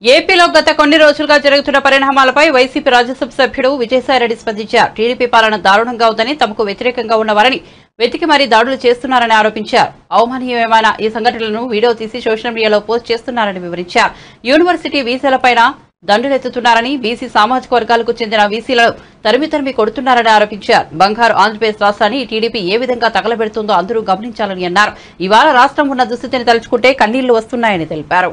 ఏపీలో గత కొన్ని రోజులుగా జరుగుతున్న పరిణామాలపై వైసీపీ రాజ్యసభ సభ్యుడు విజయసాయిరెడ్డి స్పందించారు టీడీపీ పాలన దారుణంగా ఉందని తమకు వ్యతిరేకంగా ఉన్నవారని వెతికి మరీ దాడులు చేస్తున్నారని ఆరోపించారు అవమానీయమైన ఈ సంఘటనలను వీడియో తీసి సోషల్ మీడియాలో పోస్ట్ చేస్తున్నారని వివరించారు యూనివర్సిటీ వీసాలపైన దండులెత్తుతున్నారని బీసీ సామాజిక వర్గాలకు చెందిన వీసీలను తరిమి తరిమి కొడుతున్నారని ఆరోపించారు బంగారు ఆంధ్రప్రదేశ్ రాష్ట్రాన్ని టీడీపీ ఏ విధంగా తగలబెడుతుందో అందరూ గమనించాలని అన్నారు ఇవాళ రాష్ట్రం ఉన్న దుస్థితిని తలుచుకుంటే కన్నీళ్లు వస్తున్నాయని తెలిపారు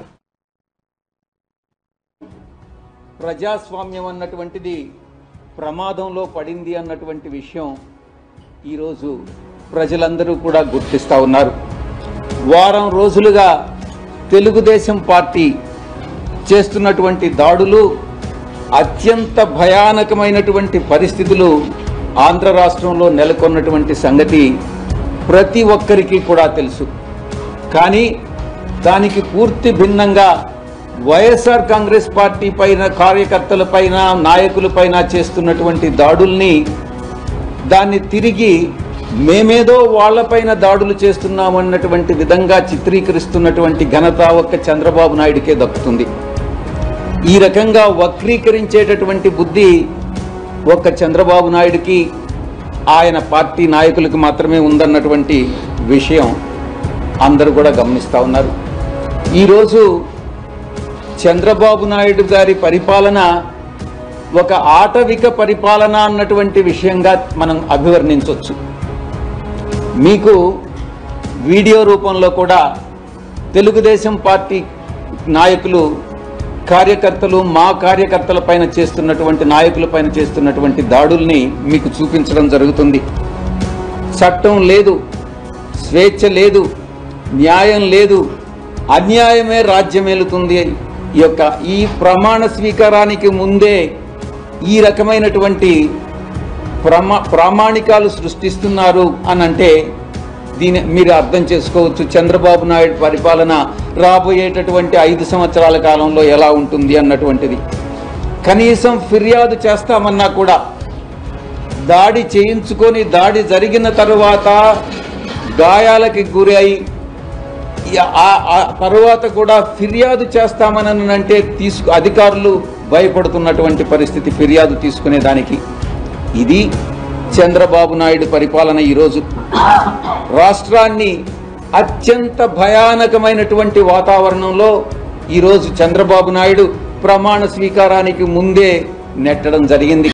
ప్రజాస్వామ్యం అన్నటువంటిది ప్రమాదంలో పడింది అన్నటువంటి విషయం ఈరోజు ప్రజలందరూ కూడా గుర్తిస్తూ ఉన్నారు వారం రోజులుగా తెలుగుదేశం పార్టీ చేస్తున్నటువంటి దాడులు అత్యంత భయానకమైనటువంటి పరిస్థితులు ఆంధ్ర రాష్ట్రంలో నెలకొన్నటువంటి సంగతి ప్రతి ఒక్కరికి కూడా తెలుసు కానీ దానికి పూర్తి భిన్నంగా వైఎస్ఆర్ కాంగ్రెస్ పార్టీ పైన కార్యకర్తలపైన నాయకులపైన చేస్తున్నటువంటి దాడుల్ని దాన్ని తిరిగి మేమేదో వాళ్ళపైన దాడులు చేస్తున్నామన్నటువంటి విధంగా చిత్రీకరిస్తున్నటువంటి ఘనత ఒక్క చంద్రబాబు నాయుడికే దక్కుతుంది ఈ రకంగా వక్రీకరించేటటువంటి బుద్ధి ఒక్క చంద్రబాబు నాయుడికి ఆయన పార్టీ నాయకులకు మాత్రమే ఉందన్నటువంటి విషయం అందరూ కూడా గమనిస్తూ ఉన్నారు ఈరోజు చంద్రబాబు నాయుడు గారి పరిపాలన ఒక ఆటవిక పరిపాలన అన్నటువంటి విషయంగా మనం అభివర్ణించవచ్చు మీకు వీడియో రూపంలో కూడా తెలుగుదేశం పార్టీ నాయకులు కార్యకర్తలు మా కార్యకర్తల పైన చేస్తున్నటువంటి నాయకుల పైన చేస్తున్నటువంటి దాడుల్ని మీకు చూపించడం జరుగుతుంది చట్టం లేదు స్వేచ్ఛ లేదు న్యాయం లేదు అన్యాయమే రాజ్యమేలుతుంది ఈ యొక్క ఈ ప్రమాణ స్వీకారానికి ముందే ఈ రకమైనటువంటి ప్రమా ప్రామాణికాలు సృష్టిస్తున్నారు అని అంటే దీని మీరు అర్థం చేసుకోవచ్చు చంద్రబాబు నాయుడు పరిపాలన రాబోయేటటువంటి ఐదు సంవత్సరాల కాలంలో ఎలా ఉంటుంది అన్నటువంటిది కనీసం ఫిర్యాదు చేస్తామన్నా కూడా దాడి చేయించుకొని దాడి జరిగిన తరువాత గాయాలకి గురై ఈ- ఆ- ఆ తరువాత కూడా ఫిర్యాదు చేస్తామని అంటే తీసుకు అధికారులు భయపడుతున్నటువంటి పరిస్థితి ఫిర్యాదు తీసుకునే దానికి ఇది చంద్రబాబు నాయుడు పరిపాలన ఈరోజు రాష్ట్రాన్ని అత్యంత భయానకమైనటువంటి వాతావరణంలో ఈరోజు చంద్రబాబు నాయుడు ప్రమాణ స్వీకారానికి ముందే నెట్టడం జరిగింది